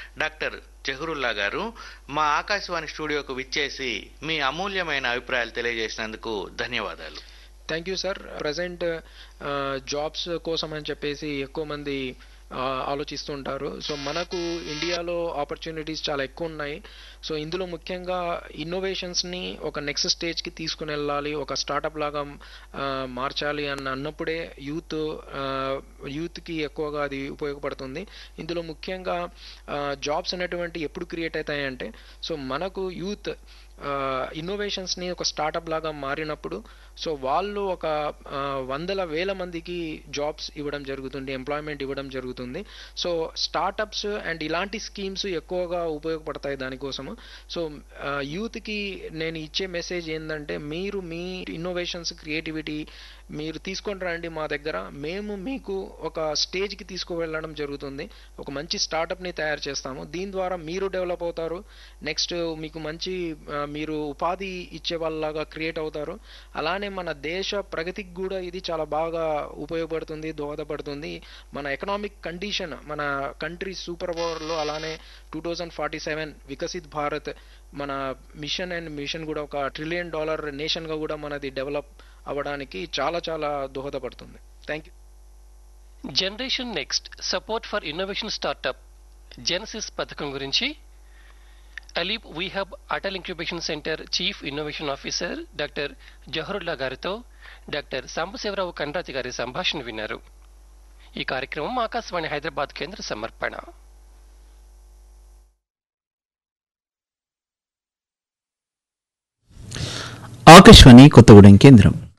doctor Zaharulla గారు మా ఆకాశవాణి స్టూడియోకు విచ్చేసి మీ అమూల్యమైన అభిప్రాయాలు తెలియజేసినందుకు ధన్యవాదాలు thank you sir present jobs కోసం అని చెప్పేసి ఎక్కువ మంది ఆ, ఆలోచిస్తుంటారు సో మనకు ఇండియాలో ఆపర్చునిటీస్ చాలా ఎక్కువ ఉన్నాయి సో ఇందులో ముఖ్యంగా ఇన్నోవేషన్స్ని ఒక నెక్స్ట్ స్టేజ్కి తీసుకుని వెళ్ళాలి ఒక స్టార్టప్ లాగా ఆ, మార్చాలి అని అన్నప్పుడే యూత్ యూత్కి ఎక్కువగా అది ఉపయోగపడుతుంది ఇందులో ముఖ్యంగా జాబ్స్ అనేటువంటి ఎప్పుడు క్రియేట్ అవుతాయంటే సో మనకు యూత్ ఇన్నోవేషన్స్ని ఒక స్టార్టప్ లాగా మారినప్పుడు సో వాళ్ళు ఒక ఆ, వందల వేల మందికి జాబ్స్ ఇవ్వడం జరుగుతుంది ఎంప్లాయ్మెంట్ ఇవ్వడం జరుగుతుంది సో స్టార్టప్స్ అండ్ ఇలాంటి స్కీమ్స్ ఎక్కువగా ఉపయోగపడతాయి దానికోసము సో యూత్కి నేను ఇచ్చే మెసేజ్ ఏంటంటే మీరు మీ ఇన్నోవేషన్స్ క్రియేటివిటీ మీరు తీసుకొని రండి మా దగ్గర మేము మీకు ఒక స్టేజ్కి తీసుకువెళ్ళడం జరుగుతుంది ఒక మంచి స్టార్టప్ని తయారు చేస్తాము దీని ద్వారా మీరు డెవలప్ అవుతారు నెక్స్ట్ మీకు మంచి ఆ, మీరు ఉపాధి ఇచ్చే వాళ్ళలాగా క్రియేట్ అవుతారు అలానే మన దేశ ప్రగతికి కూడా ఇది చాలా బాగా ఉపయోగపడుతుంది దోహదపడుతుంది మన ఎకనామిక్ కండిషన్ మన కంట్రీ సూపర్ పవర్లో అలానే two thousand forty seven Viksit Bharat మన మిషన్ అండ్ మిషన్ కూడా ఒక ట్రిలియన్ డాలర్ నేషన్గా కూడా మనది డెవలప్ అవ్వడానికి చాలా చాలా దోహదపడుతుంది thank you generation next support for innovation startup genesis పథకం గురించి అలీప్ వీహబ్ Atal incubation centre chief innovation officer doctor Zaharullah గారితో డాక్టర్ సాంబశివరావు కండ్రాతి గారి సంభాషణ విన్నారు ఈ కార్యక్రమం ఆకాశవాణి హైదరాబాద్ కేంద్ర సమర్పణ ఆకాశవాణి కొత్తగూడెం కేంద్రం